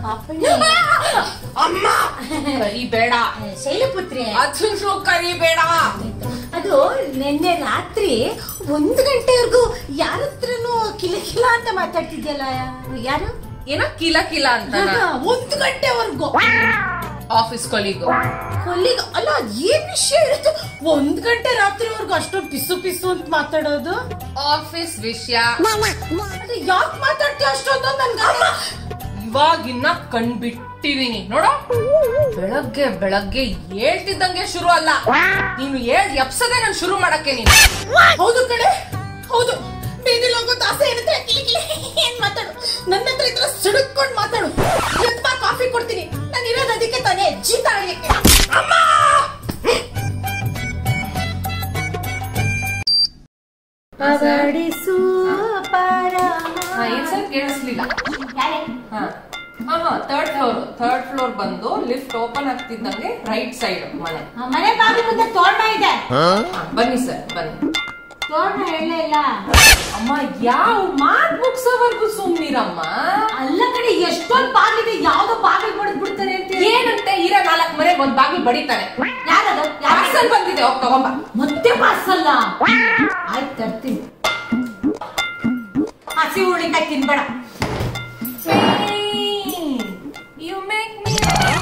ಪಾಪಣ್ಣ ಅಮ್ಮ ಕರಿಬೇಡ ಶೈಲಪುತ್ರಿ ಅದನ್ನು ಕರಿಬೇಡ ಅದು ನಿನ್ನೆ ರಾತ್ರಿ ಒಂದು ಗಂಟೆವರೆಗೂ ಯಾರ ಹತ್ರನೂ ಕಿಲ ಕಿಲ ಅಂತ ಮಾತಾಡ್ತಿದ್ಯಲ್ಲ ಯಾರು ಏನೋ ಕಿಲ ಕಿಲ ಅಂತ ಒಂದು ಗಂಟೆವರೆಗೂ ಆಫೀಸ್ ಕೊಲಿಗು ಕೊಲ್ಲಿಗ ಅಲ್ಲ ಏನ್ ವಿಷಯ ಇರುತ್ತೆ ಒಂದ್ ಗಂಟೆ ರಾತ್ರಿವರೆಗೂ ಅಷ್ಟೊಂದು ಪಿಸು ಪಿಸು ಅಂತ ಮಾತಾಡೋದು ಆಫೀಸ್ ವಿಷಯ ಅದು ಯಾಕೆ ಮಾತಾಡ್ತೀಯ ಅಷ್ಟೊಂದು ನನ್ಗೆ ಇವಾಗಿನ್ನ ಕಣ್ಬಿಟ್ಟಿದೀನಿ ನೋಡೋ ಬೆಳಗ್ಗೆ ಬೆಳಗ್ಗೆ ಹೇಳ್ತಿದ್ದಂಗೆ ಶುರು ಅಲ್ಲ ನೀನು ಹೇಳ್ ಎಪ್ಸದೆ ನಾನು ಶುರು ಮಾಡಕ್ಕೆ ನೀನು ಹೌದು ಕಡೆ ಹೌದು ಬೀದಿಲ್ ಹೋಗೋ ದಾಸೆ ಇರುತ್ತೆ ಕಿಲಿ ಕಿಲಿ ಏನ್ ಮಾತಾಡು ನನ್ನ ಹತ್ರ ಇದ್ರ ಸಿಡುಕ್ಕೊಂಡ್ ಮಾತಾಡು ಎಪ್ಪ ಕಾಫಿ ಕೊಡ್ತೀನಿ ನಾನು ಇರೋದು ಅದಕ್ಕೆ ತಾನೇ ಜೀತ ಆಡ್ಲಿಕ್ಕೆ ಅಮ್ಮ ಪವಡಿಸು ಹಾ, ಏನ್ ಸರ್ ಕೇಳಿಸ್ಲಿಲ್ಲ ಹಾ ಹಾ ಹಾ ಥರ್ಡ್ ಫ್ಲೋರ್ ಥರ್ಡ್ ಫ್ಲೋರ್ ಬಂದು ಲಿಫ್ಟ್ ಓಪನ್ ಆಗ್ತಿದ್ದಂಗೆ ರೈಟ್ ಸೈಡ್ ಮನೆ ಮನೆ ಬಾಗಿಲು ಮುಂದೆ ತೋರಣ ಇದೆ ಹಾ, ಬನ್ನಿ ಸರ್ ಬನ್ನಿ ತೋರಣ ಹೇಳಲೇ ಇಲ್ಲ ಅಮ್ಮ ಯಾವ ಮಾತ್ ಮುಗ್ಸೋವರ್ಗು ಸುಮ್ನಿರಮ್ಮ ಅಲ್ಲ ಕಡೆ ಎಷ್ಟೊಂದ್ ಬಾಗಿಲಿದೆ ಯಾವ್ದೋ ಬಾಗಿಲು ಬಡದ್ ಬಿಡ್ತಾರೆ ಅಂತ ಹೇಳಿ. ಏನಂತೆ ಇರ ನಾಲ್ಕ್ ಮನೆಗೆ ಒಂದ್ ಬಾಗಿಲು ಬಡಿತಾರೆ ಯಾರದು ಯಾರು ಪಾರ್ಸಲ್ ಬಂದಿದೆ ಹೋಗ್ ತಗೊಂಬ ಮತ್ತೆ ಪಾರ್ಸಲ್ಲ ಆಯ್ತು ತರ್ತೀನಿ ಹಸಿ ಹುಳಿಕಾಯಿ ತಿನ್ಬೇಡ ಯು ಮೇಕ್ ಮೀ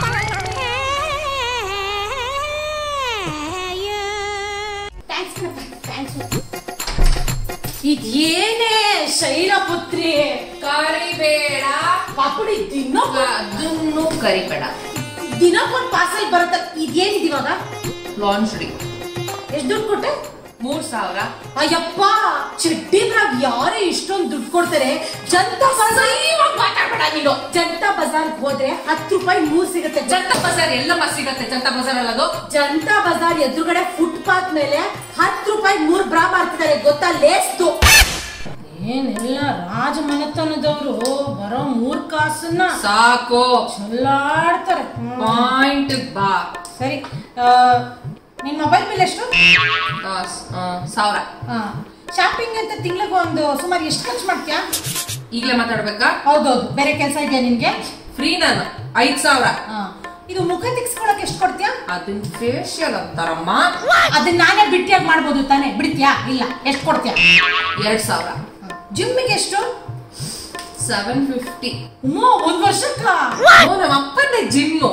ಇದೇನೇ ಶೈಲಪುತ್ರಿ ಕರಿಬೇಡ ಪಾಪುಡಿ ದಿನ ಅದನ್ನು ಕರಿಬೇಡ ದಿನಕ್ಕೊಂದ್ ಪಾರ್ಸಲ್ ಬರುತ್ತೆ ಇದೇನಿದಿವಾಗ ಲಾಂಚ್ರಿ ಎಷ್ಟ್ ದುಡ್ಡು ಕೊಟ್ಟೆ ಮೂರ್ ಸಾವಿರ ಅಯ್ಯಪ್ಪ ಚಡ್ಡಿದ್ರಾಗ ಯಾರೇ ಇಷ್ಟೊಂದ್ ದುಡ್ಡು ಕೊಡ್ತಾರೆ ಜನತಾ ಬಜಾರ್ ಮಾತಾಡ್ಬೇಡ ನೀನು ಜನತಾ ಬಜಾರ್ ಹೋದ್ರೆ ಹತ್ತು ರೂಪಾಯಿ ಮೂರ್ ಸಿಗುತ್ತೆ ಜನ ಜನತಾ ಬಜಾರ್ ಎಲ್ಲಮ್ಮ ಸಿಗತ್ತೆ ಜನತಾ ಬಜಾರ್ ಅಲ್ಲದು ಜನತಾ ಬಜಾರ್ ಎದುರುಗಡೆ ಫುಟ್ಪಾತ್ ಮೇಲೆ ಹತ್ತು ರೂಪಾಯಿ ಮೂರ್ ಬ್ರಾ ಮಾಡ್ತಿದ್ದಾರೆ ಗೊತ್ತಾ ಲೇಸ್ತು ಏನೆಲ್ಲ ರಾಜ ಮನೆತನದವರು ಬರೋ ಮೂರ್ ಕಾಸನ್ನ ಸಾಕು ಚಲ್ಲಾಡ್ತಾರೆ ಪಾಯಿಂಟ್ ಬಾ ಸರಿ ನಿನ್ ಮೊಬೈಲ್ ಬಿಲ್ ಎಷ್ಟು ಆ, ಸ್- ಆ, ಸಾವಿರ ಶಾಪಿಂಗ್ ಅಂತ ತಿಂಗಳಿಗೆ ಒಂದು ಸುಮಾರು ಎಷ್ಟು ಖರ್ಚು ಮಾಡ್ತೀಯಾ ಈಗ್ಲೇ ಮಾತಾಡ್ಬೇಕಾ ಹೌದೌದು ಬೇರೆ ಕೆಲಸ ಇದೆಯಾ ನಿನ್ಗೆ ಫ್ರೀ ನಾನು ಐದ್ ಸಾವಿರ ಆ, ಇದು ಮುಖ ತಿಕ್ಸ್ಕೊಳಕ್ ಎಷ್ಟು ಕೊಡ್ತೀಯಾ ಅದನ್ ಫೇಶಿಯಲ್ ಅಂತಾರಮ್ಮ ಅದನ್ನ ನಾನೇ ಬಿಟ್ಟಿಯಾಗಿ ಮಾಡ್ಬೋದು ತಾನೇ ಬಿಡ್ತೀಯಾ ಇಲ್ಲ ಎಷ್ಟು ಕೊಡ್ತೀಯಾ ಎರಡ್ ಸಾವಿರ ಜಿಮ್ಮಿಗೆ ಎಷ್ಟು ಸೆವೆನ್ ಫಿಫ್ಟಿ ಹ್ಞೂ ಒಂದ್ ವರ್ಷಕ್ಕ ನಮ್ಮ ಅಪ್ಪನೇ ಜಿಮ್ಮು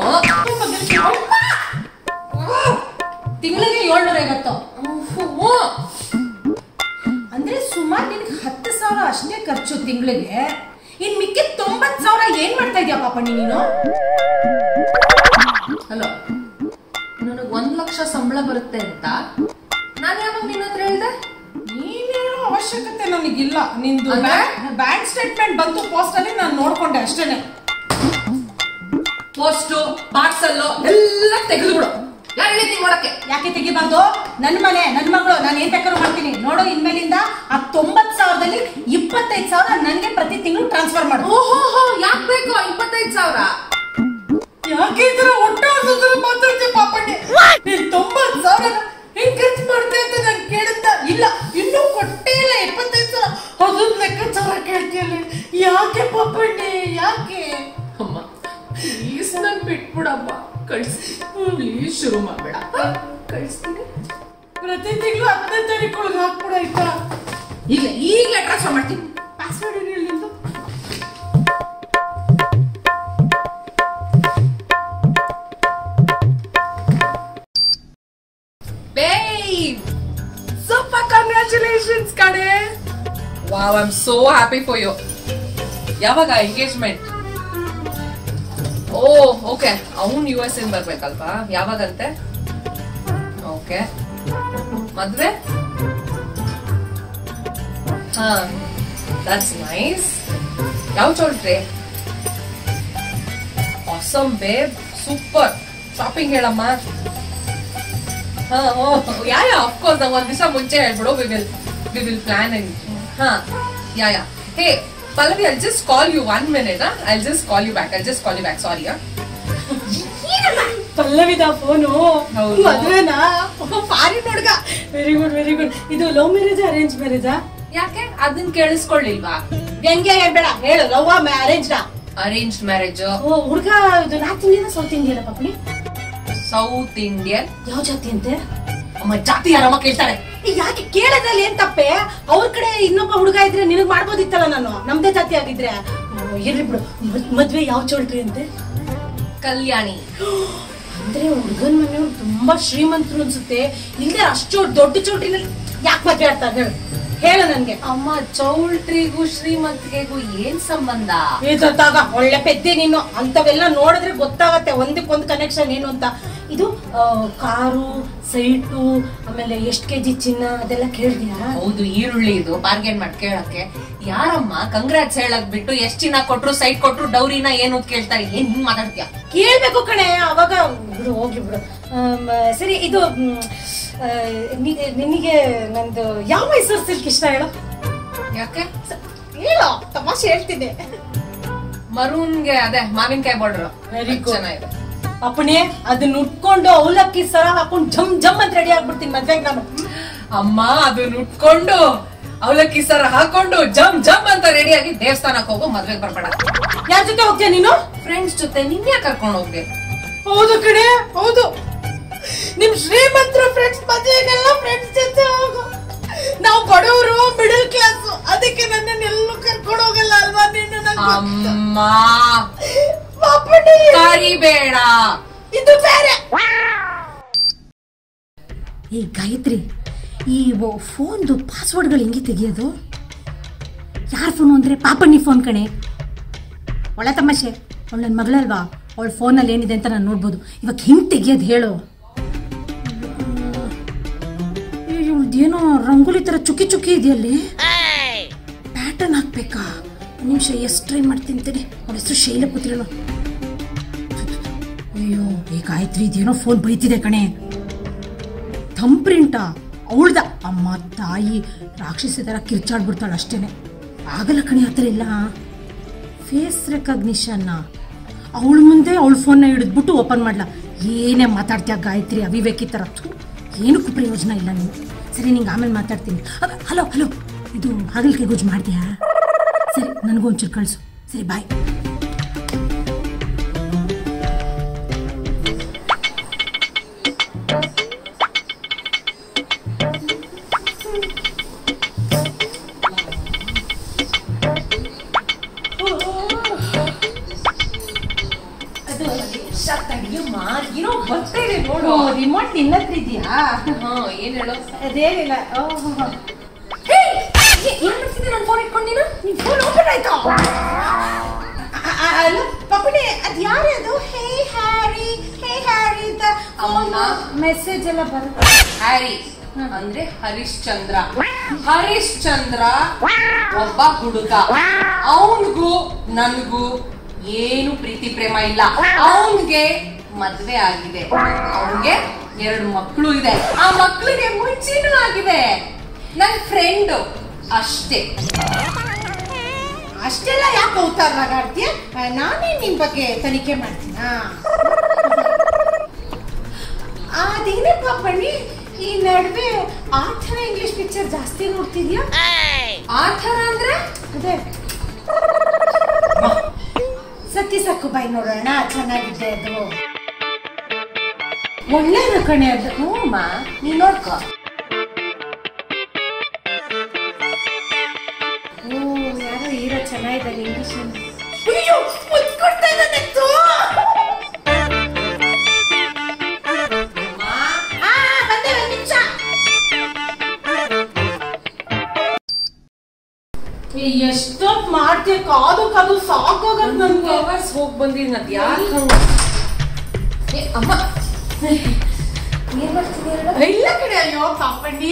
ತಿಂಗಳಿಗೆ ಏಳ್ನೂರ ಐವತ್ತು ಅಂದ್ರೆ ಸುಮಾರು ನಿನ್ಗೆ ಹತ್ತು ಸಾವಿರ ಅಷ್ಟೇ ಖರ್ಚು ತಿಂಗಳಿಗೆ ಇನ್ ಮಿಕ್ಕಿದ ತೊಂಬತ್ ಸಾವಿರ ಏನ್ ಮಾಡ್ತಾ ಇದೀಯ ಪಾಪಣ್ಣಿ ನೀನು ಹಲೋ ನನಗ್ ಒಂದ್ ಲಕ್ಷ ಸಂಬಳ ಬರುತ್ತೆ ಅಂತ ನಾನು ಯಾವಾಗ ನಿನ್ನ ಹತ್ರ ಹೇಳ್ದೆ ನೀನೇನೋ ಅವಶ್ಯಕತೆ ನನಗಿಲ್ಲ ನಿಂದು ಅಂದ್ರೆ? ಬ್ಯಾಂಕ್ ಸ್ಟೇಟ್ಮೆಂಟ್ ಬಂತು ಪೋಸ್ಟ್ ಅಲ್ಲಿ ನಾನು ನೋಡ್ಕೊಂಡೆ ಅಷ್ಟೇನೆ ಪೋಸ್ಟು ಪಾರ್ಸಲ್ಲು ಎಲ್ಲ ತೆಗೆದುಬಿಡು ಯಾರು ಹೇಳಿದ್ದೀನಿ ನೋಡಕ್ಕೆ ಯಾಕೆ ತೆಗಿಬಾರ್ದು ನನ್ ಮನೆ ನನ್ ಮಗಳು ನಾನು ಏನ್ ಬೇಕಾದ್ರೂ ಮಾಡ್ತೀನಿ ನೋಡು ಇನ್ಮೇಲಿಂದ ಆ ತೊಂಬತ್ ಸಾವಿರದಲ್ಲಿ ಇಪ್ಪತ್ತೈದು ಸಾವಿರ ನನ್ಗೆ ಪ್ರತಿ ತಿಂಗಳು ಟ್ರಾನ್ಸ್ಫರ್ ಮಾಡು ಓಹೋ ಯಾಕೆ ಬೇಕು ಇಪ್ಪತ್ತೈದು ಸಾವಿರ ಯಾಕೆ ಈ ತರ ಹೊಟ್ಟೆ ಹಸಿದ್ರೆ ಮಾತಾಡ್ತೀಯ ಪಾಪಣ್ಣೆ ನೀನ್ ತೊಂಬತ್ ಸಾವಿರ ಹೆಂಗ್ ಖರ್ಚು ಮಾಡ್ತೆ ಅಂತ ನಾನು ಕೇಳುತ್ತಾ ಇಲ್ಲ ಇನ್ನೂ ಕೊಟ್ಟೇ ಇಲ್ಲ ಇಪ್ಪತ್ತೈದು ಸಾವಿರ ಅದೊಂದು ಲೆಕ್ಕಾಚಾರ ಕೇಳ್ತೀಯಲ್ಲ ಯಾಕೆ ಪಾಪಣ್ಣೆ ಯಾಕೆ ಅಮ್ಮ ಪ್ಲೀಸ್ ನನ್ ಬಿಟ್ಬಿಡಮ್ಮ ಕಳಿಸ್ತೀನಿ ಪ್ಲೀಸ್ ಶುರು ಮಾಡ್ಬೇಡ ಕಳಿಸ್ತೀನಿ ಪ್ರತಿ ತಿಂಗಳು ಹತ್ತನೇ ತಾರೀಕು ಒಳಗೆ ಹಾಕ್ಬಿಡ ಆಯ್ತಾ ಈಗ ಈಗಲೇ ಟ್ರಾನ್ಸ್ಫರ್ ಮಾಡ್ತೀನಿ ಪಾಸ್ವರ್ಡ್ ಏನು ಹೇಳಿ ನಿಂದು Babe! Super congratulations, ಕಡೆ wow I am so happy for you ಯಾವಾಗ ಎಂಗೇಜ್ಮೆಂಟ್ ಓ ಓಕೆ ಅವನ್ ಯು ಎಸ್ ಇನ್ ಬರ್ಬೇಕಲ್ವಾ ಯಾವಾಗಂತೆ ಓಕೆ ಮದ್ವೆ ಹಾ ದಟ್ಸ್ ನೈಸ್ ಯಾವ choultry awesome babe super shopping ಹೇಳಮ್ಮ ಹಾ ಓ ಯಾ ಯಾ ಆಫ್ ಕೋರ್ಸ್ ನಂಗೆ ಒಂದ್ ದಿವಸ ಮುಂಚೆ ಹೇಳ್ಬಿಡು we will we will plan and ಹಾ yeah yeah hey Pallavi I just call you one minute I just call you back I just call you back sorry ಪಲ್ಲವಿದ phone ಹೌದು. ಮದ್ವೆನಾ ಫಾರಿನ್ ಹುಡ್ಗ ವೆರಿ ಗುಡ್ ವೆರಿ ಗುಡ್ ಇದು love marriage arrange ಮ್ಯಾರೇಜಾ ಯಾಕೆ ಅದನ್ನ ಕೇಳಿಸ್ಕೊಳ್ಳಿಲ್ವಾ ವ್ಯಂಗ್ಯ ಹೇಳ್ಬೇಡ ಹೇಳು love marriage arrange marriage oh ಹುಡುಗ ಇದು ನಾರ್ತ್ ಇಂಡಿಯನ್ ಸೌತ್ ಇಂಡಿಯನ್ ಪಾಪಣಿ ಸೌತ್ ಇಂಡಿಯನ್ ಯಾವ ಜಾತಿ ಅಂತೆ ಅಮ್ಮ ಜಾತಿ ಯಾರಮ್ಮ ಕೇಳ್ತಾರೆ ಈ ಯಾಕೆ ಕೇಳೋದ್ರಲ್ಲಿ ಏನ್ ತಪ್ಪೆ ಅವ್ರ ಕಡೆ ಇನ್ನೊಬ್ಬ ಹುಡುಗ ಇದ್ರೆ ನಿನಗ್ ಮಾಡ್ಬೋದಿತ್ತಲ್ಲ ನಾನು ನಮ್ದೇ ಜಾತಿ ಆಗಿದ್ರೆ ಹ್ಮ್, ಇರ್ಲಿ ಬಿಡು ಮದ್- ಮದ್ವೆ ಯಾವ ಚೌಲ್ಟ್ರಿ ಅಂತೆ ಕಲ್ಯಾಣಿ ಅಂದ್ರೆ ಹುಡುಗನ್ ಮನೆಯವ್ರು ತುಂಬಾ ಶ್ರೀಮಂತರು ಅನ್ಸುತ್ತೆ ಇಲ್ಲದೆ ಅಷ್ಟು ದೊಡ್ಡ ಚೌಟ್ರಿನಲ್ಲಿ ಯಾಕೆ ಮದ್ವೆ ಆಡ್ತಾರೆ ಹೇಳು ಹೇಳು ನನ್ಗೆ ಅಮ್ಮ ಚೌಲ್ಟ್ರಿಗೂ ಶ್ರೀಮಂತಿಗೆಗೂ ಏನ್ ಸಂಬಂಧ ಇದಾಗ ಒಳ್ಳೆ ಪೆದ್ದೆ ನೀನು ಅಂತವೆಲ್ಲ ನೋಡಿದ್ರೆ ಗೊತ್ತಾಗತ್ತೆ ಒಂದಕ್ಕೊಂದು ಕನೆಕ್ಷನ್ ಏನು ಅಂತ ಇದು ಆ, ಕಾರು ಸೈಟು ಆಮೇಲೆ ಎಷ್ಟ್ ಕೆಜಿ ಚಿನ್ನ ಅದೆಲ್ಲ ಕೇಳಿದ್ಯಾ ಹೌದು ಈರುಳ್ಳಿ ಇದು ಬಾರ್ಗೇನ್ ಮಾಡಿ ಕೇಳಕ್ಕೆ ಯಾರಮ್ಮ ಕಂಗ್ರಾಟ್ಸ್ ಹೇಳಕ್ ಬಿಟ್ಟು ಎಷ್ಟ್ ಚಿನ್ನ ಕೊಟ್ರು ಸೈಟ್ ಕೊಟ್ರು ಡೌರಿನ ಏನು ಅಂತ ಕೇಳ್ತಾರೆ ಏನ್ ಹಿಂಗ್ ಮಾತಾಡ್ತೀಯ ಕೇಳ್ಬೇಕು ಕಣೆ ಅವಾಗ ಬಿಡು ಹೋಗ್ಲಿ ಬಿಡು ಆಮ್, ಸರಿ ಇದು ಮ್, ಆ, ನಿ- ನಿನಗೆ ನಂದು ಯಾವ ಮೈಸೂರು ಸಿಲ್ಕ್ ಇಷ್ಟ ಹೇಳು ಯಾಕೆ ಸ- ಹೇಳು ತಮಾಷೆ ಹೇಳ್ತಿದ್ದೆ ಮರೂನ್ಗೆ ಅದೇ ಮಾವಿನಕಾಯಿ ಬಾರ್ಡರ್ Very good. ಚೆನ್ನಾಗಿದೆ ಅಪ್ಪಣೆ ಅದನ್ನ ಉಟ್ಕೊಂಡು ಅವಲಕ್ಕಿ ಸರ ಹಾಕೊಂಡು ಜಮ್ ಜಮ್ ಅಂತ ರೆಡಿ ಆಗ್ಬಿಡ್ತೀನಿ ಮದ್ವೆಗೆ ನಾನು ಅಮ್ಮ ಅದನ್ನ ಉಟ್ಕೊಂಡು ಅವಲಕ್ಕಿ ಸರ ಹಾಕೊಂಡು ಜಮ್ ಜಮ್ ಅಂತ ರೆಡಿ ಆಗಿ ದೇವಸ್ಥಾನಕ್ಕೆ ಹೋಗೋ ಮದ್ವೆಗೆ ಬರ್ಬೇಡ ಯಾರ ಜೊತೆ ಹೋಗ್ತೀಯ ನೀನು ಫ್ರೆಂಡ್ಸ್ ಜೊತೆ ನಿನ್ನೆ ಕರ್ಕೊಂಡು ಹೋಗ್ದೆ ಹೌದು ಕಡೆ ಹೌದು ನಿಮ್ ಶ್ರೀಮಂತರ ಫ್ರೆಂಡ್ಸ್ ಮದುವೆಗೆಲ್ಲ ಫ್ರೆಂಡ್ಸ್ ಜೊತೆ ಹೋಗು ನಾವು ಬಡವರು ಮಿಡಲ್ ಕ್ಲಾಸ್ ಅದಕ್ಕೆ ನನ್ನನ್ನ ಎಲ್ಲೂ ಕರ್ಕೊಂಡು ಹೋಗಲ್ಲ ಅಲ್ವಾ ನೀನು ನಂಗ್ ಗೊತ್ತು. ಅಮ್ಮ ಪಾಪಣಿ, ಕರಿಬೇಡ ಇದು ಬೇರೆ ಈ ಗಾಯತ್ರಿ ಈ ಫೋನ್ದು ಪಾಸ್ವರ್ಡ್ಗಳು ಹೆಂಗೆ ತೆಗಿಯೋದು ಯಾರ ಫೋನು ಅಂದರೆ ಪಾಪಣ್ಣಿ ಫೋನ್ ಕಣೆ ಒಳ್ಳೆ ತಮಾಷೆ ಅವಳು ನನ್ನ ಮಗಳಲ್ವಾ ಅವಳ ಫೋನಲ್ಲಿ ಏನಿದೆ ಅಂತ ನಾನು ನೋಡ್ಬೋದು ಇವಾಗ ಹೆಂಗೆ ತೆಗಿಯೋದು ಹೇಳು ಏನೋ ರಂಗೋಲಿ ಥರ ಚುಕ್ಕಿ ಚುಕ್ಕಿ ಇದೆಯಲ್ಲಿ ಪ್ಯಾಟರ್ನ್ ಹಾಕ್ಬೇಕಾ ಒಂದ್ ನಿಮಿಷ ಎಷ್ಟು ಟ್ರೈ ಮಾಡ್ತೀನಿ ತಡಿ ಅವಳ ಹೆಸರು ಶೈಲ ಕೂತಿರೋನು ಅಯ್ಯೋ ಈ ಗಾಯತ್ರಿ ಇದೇನೋ ಫೋನ್ ಬೈತಿದೆ ಕಣೆ ಥಂಬ್ ಪ್ರಿಂಟಾ ಅವಳ್ದ ಅಮ್ಮ ತಾಯಿ ರಾಕ್ಷಸಿ ಥರ ಕಿರ್ಚಾಡ್ಬಿಡ್ತಾಳೆ ಅಷ್ಟೇನೆ ಆಗಲ್ಲ ಕಣೆ ಆ ಥರ ಇಲ್ಲ ಫೇಸ್ ರೆಕಗ್ನಿಷನ್ನ ಅವಳ ಮುಂದೆ ಅವಳ ಫೋನ್ನ ಹಿಡಿದ್ಬಿಟ್ಟು ಓಪನ್ ಮಾಡ್ಲಾ ಏನೇ ಮಾತಾಡ್ತೀಯ ಗಾಯತ್ರಿ ಅವಿವೇಕಿ ಥರ ಥು, ಏನಕ್ಕೂ ಪ್ರಯೋಜನ ಇಲ್ಲ ನೀನು ಸರಿ ನಿಂಗೆ ಆಮೇಲೆ ಮಾತಾಡ್ತೀನಿ ಹಲೋ ಹಲೋ ಇದು ಹಾಗಲ್ಕಾಯಿ ಗೊಜ್ಜು ಮಾಡ್ತೀಯಾ ಸರಿ ನನಗೂ ಒಂಚೂರು ಕಳಿಸು ಸರಿ ಬಾಯ್ ಏನೋ ಬರ್ತಾ ಇದೆ ನೋಡು ರಿಮೋಟ್ ನಿನ್ನ ಹತ್ರ ಇದೆಯಾ ಹಾ ಏನ್ ಹೇಳು ಅದೇನಿಲ್ಲ ಏನ್ ಮಾಡ್ತಿದ್ದೆ ನನ್ ಫೋನ್ ಇಟ್ಕೊಂಡು ನೀನು ನಿನ್ ಫೋನ್ ಓಪನ್ ಆಯ್ತಾ ಅಲ್ಲ ಪಪ್ಪಣಿ ಅದ್ ಯಾರೇ ಅದು ಹೇ ಹ್ಯಾರಿ ಹೇ ಹ್ಯಾರಿ ಅಂತ ಅಮ್ಮ. ಮೆಸೇಜ್ ಎಲ್ಲ ಬರುತ್ತೆ ಹ್ಯಾರಿ ಅಂದ್ರೆ ಹರಿಶ್ಚಂದ್ರ ಹರಿಶ್ಚಂದ್ರ ಒಬ್ಬ ಹುಡುಗ ಅವನ್ಗೂ ನನ್ಗೂ ಏನು ಪ್ರೀತಿ ಪ್ರೇಮ ಇಲ್ಲ ಅವನ್ಗೆ ಮದ್ವೆ ಆಗಿದೆ ಅವನ್ಗೆ ಎರಡು ಮಕ್ಕಳು ಇದೆ ಆ ಮಕ್ಕಳಿಗೆ ಮುಂಚೆನೂ ಆಗಿದೆ ನನ್ ಫ್ರೆಂಡ್ ಅಷ್ಟೇ ಅಷ್ಟೆಲ್ಲ ಯಾಕೆ ಅವತಾರ ಆಡ್ತೀಯ ನಾನೇ ನಿನ್ ಬಗ್ಗೆ ತನಿಖೆ ಮಾಡ್ತೀನಿ ಅದೇನೇ ಪಾಪಣ್ಣಿ ಈ ನಡುವೆ ಆ ಥರ ಇಂಗ್ಲಿಷ್ ಪಿಕ್ಚರ್ ಜಾಸ್ತಿ ನೋಡ್ತಿದ್ಯಾ ಆ ಥರ ಅಂದ್ರೆ ಅದೇ ಸತ್ತಿ ಸಾಕು ಬಾಯಿ ನೋಡೋಣ ಚೆನ್ನಾಗಿದೆ ಅದು ಒಳ್ಳೇದು ಕಣೆ ಅದು ಹ್ಞೂಮ್ಮ ನೀ ನೋಡ್ಕೋ ಓ ಯಾರೋ ಹೀರೋ ಚೆನ್ನಾಗಿದ್ದಾರೆ ಇಂಗ್ಲಿಷ್ ಅಯ್ಯೋ ಮುಚ್ಕೊಡ್ತಾ ಇದ್ದಾನೆ ತೂ. ಎಷ್ಟೊತ್ತು ಮಾಡ್ತೀಯ ಕಾದು ಕಾದು ಸಾಕೋಗದ್ ಟೂ ನನ್ಗೆ ಅವರ್ಸ್ ಹೋಗಿ ಬಂದಿದ್ದೀನಿ ಅದು ಯಾಕೆ ಏ ಅಮ್ಮ ಏನ್ ಮಾಡ್ತಿದ್ದೀಯ ಹೇಳು? ಇಲ್ಲ ಕಡೆ ಅಯ್ಯೋ ಪಾಪಣ್ಣಿ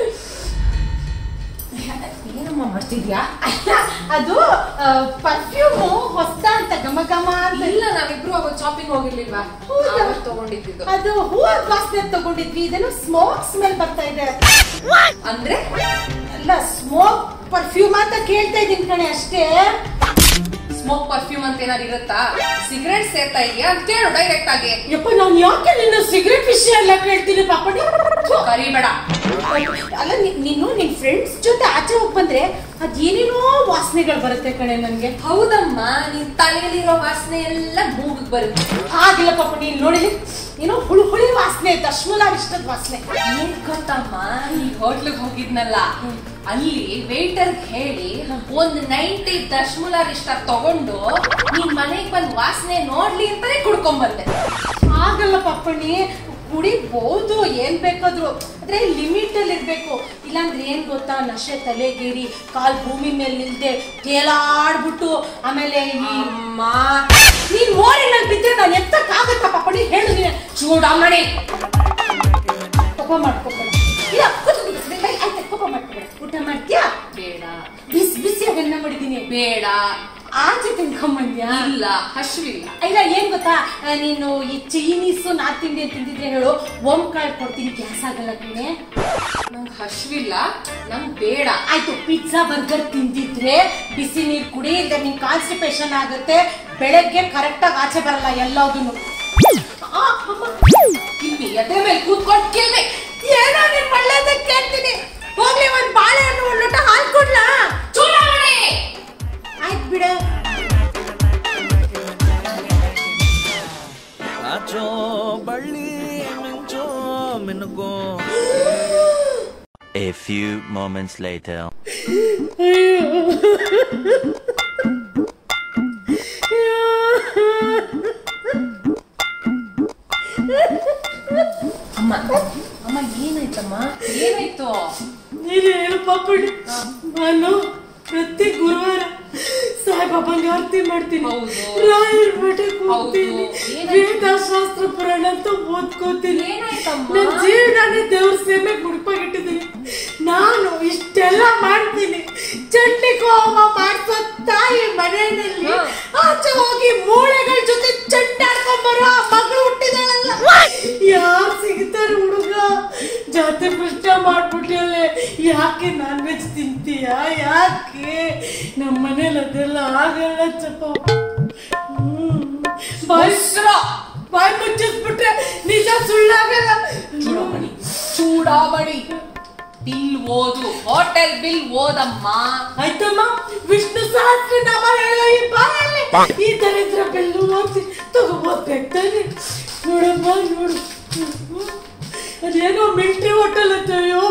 ಏನಮ್ಮ ಮಾಡ್ತಿದ್ಯಾ ಅದು ಪರ್ಫ್ಯೂಮು ಹೊಸ ಅಂತ ಘಮ ಘಮ ಅಂತ ಇಲ್ಲ ನಾವಿಬ್ರು ಅವತ್ತು ಶಾಪಿಂಗ್ ಹೋಗಿರ್ಲಿಲ್ವಾ ಹೌದಾ? ಅವತ್ತು ತಗೊಂಡಿದ್ದು ಅದು ಹೂವ ವಾಸನೆ ತಗೊಂಡಿದ್ವಿ ಇದನ್ನು ಸ್ಮೋಕ್ ಸ್ಮೆಲ್ ಬರ್ತಾ ಇದೆ ಅಂದ್ರೆ ಅಲ್ಲ ಸ್ಮೋಕ್ ಪರ್ಫ್ಯೂಮ್ ಅಂತ ಕೇಳ್ತಾ ಇದೀನಿ ಕಣೆ ಅಷ್ಟೇ ಸ್ಮೋಕ್ ಪರ್ಫ್ಯೂಮ್ ಅಂತ ಏನಾದ್ರು ಇರುತ್ತಾ ಸಿಗರೇಟ್ ಸೇರ್ತಾ ಇದೆಯಾ ಅಂತ ಕೇಳು ಡೈರೆಕ್ಟ್ ಆಗಿ ಯಪ್ಪ ನಾನು ಯಾಕೆ ನಿನ್ನ ಸಿಗರೆಟ್ ವಿಷಯ ಎಲ್ಲ ಕೇಳ್ತೀನಿ ಪಾಪಡಿ ಕರಿಬೇಡ ಅಲ್ಲ ನೀ- ನೀನು ನಿನ್ ಫ್ರೆಂಡ್ಸ್ ಜೊತೆ ಆಚೆ ಹೋಗಿ ಬಂದ್ರೆ ಅದೇನೇನೋ ವಾಸನೆಗಳು ಬರುತ್ತೆ ಕಣೆ ನನ್ಗೆ ಹೌದಮ್ಮ ನಿನ್ ತಲೆಯಲ್ಲಿರೋ ವಾಸನೆ ಎಲ್ಲ ಮೂಗಿಗೆ ಬರುತ್ತೆ ಆಗಿಲ್ಲ ಪಾಪ ನೀನ್ ನೋಡಿಲಿ ಏನೋ ಹುಳು ಹುಳಿ ವಾಸನೆ ದಶ್ಮಲ ಇಷ್ಟದ ವಾಸನೆ ಏನ್ ಗೊತ್ತಮ್ಮ ಈ ಹೋಟ್ಲಿಗೆ ಹೋಗಿದ್ನಲ್ಲ ಅಲ್ಲಿ ವೇಟರ್ ಹೇಳಿ ಒಂದ್ ನೈಂಟಿ ದಶಮುಲಾರ್ ಇಷ್ಟ ತಗೊಂಡು ನಿನ್ ಮನೆಗ್ ಬಂದ್ ವಾಸನೆ ನೋಡ್ಲಿ ಅಂತಾನೆ ಕುಡ್ಕೊಂಡ್ ಬಂದೆ ಆಗಲ್ಲ ಪಾಪಣ್ಣಿ ಕುಡಿಬಹುದು ಏನ್ ಬೇಕಾದ್ರು ಆದ್ರೆ ಲಿಮಿಟ್ ಅಲ್ಲಿ ಇರ್ಬೇಕು ಇಲ್ಲಾಂದ್ರೆ ಏನ್ ಗೊತ್ತಾ ನಶೆ ತಲೆಗೇರಿ ಕಾಲ್ ಭೂಮಿ ಮೇಲೆ ನಿಲ್ದೆ ತೇಲಾಡ್ಬಿಟ್ಟು ಆಮೇಲೆ ಈ ಅಮ್ಮ ನೀನ್ ಮೋರಿನಲ್ಲಿ ಬಿದ್ದರೆ ನಾನು ಎತ್ತಕ್ಕಾಗತ್ತ ಪಾಪಣ್ಣಿ ಹೇಳು ನೀನೆ ಚೂಡಾಮಣಿ ಕೋಪ ಮಾಡ್ಕೋಬೇಡ ಇಲ್ಲ ಕೂತು ಕೂತು, ಬೇ- ಬೇ- ಆಯ್ತು ಕೋಪ ಮಾಡ್ಕೋಬೇಡ ಊಟ ಮಾಡ್ತೀಯಾ ಬೇಡ ಬಿಸಿ ಬಿಸಿಯಾಗಿ ಅನ್ನ ಮಾಡಿದೀನಿ ಬೇಡ ಆಚೆ ತಿನ್ಕೊಂಬಂದ್ಯಾ ಇಲ್ಲ ಹಶ್ವಿಲ್ಲ ಇಲ್ಲ ಏನ್ ಗೊತ್ತಾ ಆ, ನೀನು ಈ ಚೈನೀಸ್ ನಾರ್ತ್ ಇಂಡಿಯನ್ ತಿಂದಿದ್ರೆ ಹೇಳು ಓಂ ಕಾಳು ಕೊಡ್ತೀನಿ ಗ್ಯಾಸ್ ಆಗಲ್ಲ ಕಣೆ ನಂಗ್ ಹಶ್ವಿಲ್ಲ ನಂಗ್ ಬೇಡ ಆಯ್ತು ಪಿಜ್ಜಾ ಬರ್ಗರ್ ತಿಂದಿದ್ರೆ ಬಿಸಿ ನೀರ್ ಕುಡಿ ಇಲ್ಲ ನಿನ್ ಕಾನ್ಸ್ಟಿಪೇಷನ್ ಆಗುತ್ತೆ ಬೆಳಗ್ಗೆ ಕರೆಕ್ಟ್ ಆಗಿ ಆಚೆ ಬರಲ್ಲ ಎಲ್ಲದನ್ನು ಇಲ್ಲಿ ಎದೆ ಮೇಲೆ ಕೂತ್ಕೊಂಡ್ ಕೇಳ್ದೆ ಏನೋ ನಿನ್ ಒಳ್ಳೇದಕ್ಕೆ ಕೇಳ್ತೀನಿ ಹೋಗ್ಲಿ ಒಂದ್ ಬಾಳೆಹಣ್ಣು ಒಂದ್ ಲೋಟ ಹಾಲು ಕೊಡ್ಲಾ ಚೂಡಾಮಣಿ ಆಯ್ತು ಬಿಡ ಆಚೋ ಬಳ್ಳಿ ಮಿಂಚೋ ಮಿನುಗೋ A few moments later. ಅಮ್ಮ ಅಮ್ಮ ಏನಾಯ್ತಮ್ಮ ಏನಾಯ್ತು ನೀನು ಹೇಳು ಪಾಪುಡಿ ನಾನು ಪ್ರತಿ ಗುರುವಾರ ಸಾಯಿಬಾಬಂಗೆ ಆರತಿ ಮಾಡ್ತೀನಿ ಹೌದು. ರಾಯರ ಮಠಕ್ಕೆ ಹೋಗ್ತೀನಿ ಹೌದು. ಏನಾಯ್ತು? ವೇದಶಾಸ್ತ್ರ ಪುರಾಣ ಅಂತ ಓದ್ಕೋತೀನಿ ಏನಾಯ್ತಮ್ಮ? ನನ್ನ ಜೀವನನೇ ದೇವ್ರ ಸೇವೆ ಗುಡ್ಪಾಗಿಟ್ಟಿದ್ದೀನಿ ನಾನು ಇಷ್ಟೆಲ್ಲ ಮಾಡ್ತೀನಿ ಚಂಡಿ ಹೋಮ ಮಾಡ್ಸೋ ತಾಯಿ ಮನೆಯಲ್ಲಿ ಹಾ. ಆಚೆ ಹೋಗಿ ಮೂಳೆಗಳ ಜೊತೆ ಚಂಡಾಡ್ಕೊಂಡ್ ಬರೋ ಆ ಮಗಳು ಹುಟ್ಟಿದಾಳಲ್ಲ ಯಾರು ಸಿಗ್ತಾರೆ ಹುಡುಗ ಜಾತಿ ಪುಷ್ಟ ಮಾಡ್ಬಿಟ್ಟಿಯಲ್ಲೇ ಯಾಕೆ ನಾನ್ ವೆಜ್ ತಿಂತೀಯ ಯಾಕೆ ನಮ್ಮ ಮನೇಲಿ ಅದೆಲ್ಲ ಆಗಲ್ಲ ಚಪ್ಪ ಹ್ಮ್. ಬಾಯ್ ಹೆಸ್ರು. ಬಾಯ್ ಮುಚ್ಚಿಸ್ಬಿಟ್ರೆ ನಿಜ ಸುಳ್ಳಾಗಲ್ಲ ಚೂಡಾಮಣಿ ಚೂಡಾಮಣಿ ಬಿಲ್ ಓದು ಹೋಟೆಲ್ ಬಿಲ್ ಓದಮ್ಮ ಆಯ್ತಮ್ಮ ವಿಷ್ಣು ಸಹಸ್ರ ನಾಮ ಹೇಳೋ ಈ ಬಾಯಲ್ಲಿ ಈ ದರಿದ್ರ ಬೆಲ್ಲು ಓದಿ ತಗೋಬೋದ್ಬೇಕು ತಾನೆ ನೋಡಮ್ಮ ನೋಡು ಅದೇನೋ ಮಿಲ್ಟ್ರಿ ಹೋಟೆಲ್ ಅಂತ ಅಯ್ಯೋ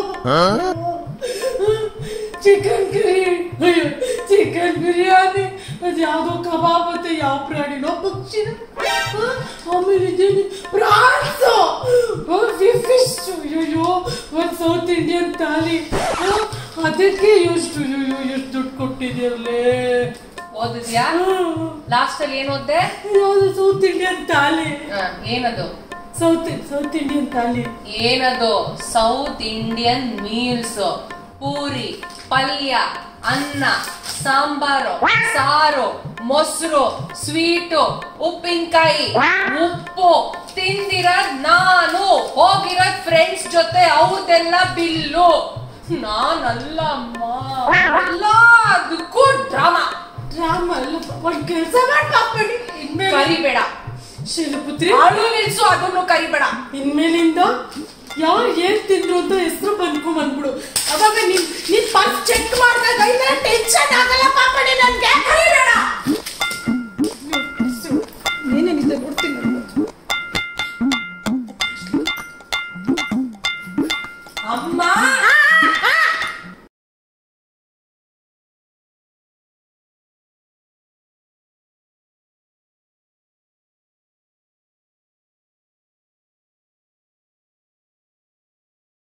ಚಿಕನ್ ಕರಿ ಅಯ್ಯೋ ಚಿಕನ್ ಬಿರಿಯಾನಿ ಅದು ಯಾವುದೋ ಕಬಾಬ್ ಮತ್ತೆ ಯಾವ ಪ್ರಾಣಿನೋ ಪಕ್ಷಿನ ಆ, ಆಮೇಲೆ ಇದೇನು ಪ್ರಾನ್ಸು ಫಿಶ್ ಅಯ್ಯೋ ಒಂದು ಸೌತ್ ಇಂಡಿಯನ್ ಥಾಲಿ ಆ, ಅದಕ್ಕೆ ಎಷ್ಟು ಅಯ್ಯೋ ಎಷ್ಟು ದುಡ್ಡು ಕೊಟ್ಟಿದ್ಯಲ್ಲೇ ಓದಿದ್ಯಾ ಲಾಸ್ಟ್ ಅಲ್ಲಿ ಏನ್ ಓದ್ದೆ ಯಾವುದು ಸೌತ್ ಇಂಡಿಯನ್ ಥಾಲಿ ಹ, ಏನದು ಸೌತ್ ಸೌತ್ ಇಂಡಿಯನ್ ಥಾಲಿ ಏನದು ಸೌತ್ ಇಂಡಿಯನ್ ಮೀಲ್ಸ್ ಪೂರಿ ಪಲ್ಯ ಅನ್ನ ಸಾಂಬಾರು ಸಾರು ಮೊಸರು ಸ್ವೀಟು ಉಪ್ಪಿನಕಾಯಿ ಉಪ್ಪು ತಿಂದಿರೋದ್ ನಾನು ಹೋಗಿರೋದ್ ಫ್ರೆಂಡ್ಸ್ ಜೊತೆ ಅವ್ರದೆಲ್ಲ ಬಿಲ್ಲು ನಾನಲ್ಲ ಅಮ್ಮ ಎಲ್ಲ ಅದಕ್ಕೂ ಡ್ರಾಮಾ ರಾಮ ಅಲ್ಲ ಒಂದು ಕೆಲಸ ಮಾಡಿ ಪಾಪಡಿ ಇನ್ಮೇಲೆ ಕರಿಬೇಡ ಶಿಲಪುತ್ರಿ ಅಳು ನಿಲ್ಸು ಅದನ್ನು ಕರಿಬೇಡ ಇನ್ಮೇಲಿಂದ ಯಾರು ಏನ್ ತಿಂದ್ರು ಅಂತ ಹೆಸರು ಬಂದ್ಕೊಂಡ್ ಬಂದ್ಬಿಡು ಅವಾಗ ನೀನ್ ನೀನ್ ಪರ್ಸ್ ಚೆಕ್ ಮಾಡಿದಾಗ ಟೆನ್ಷನ್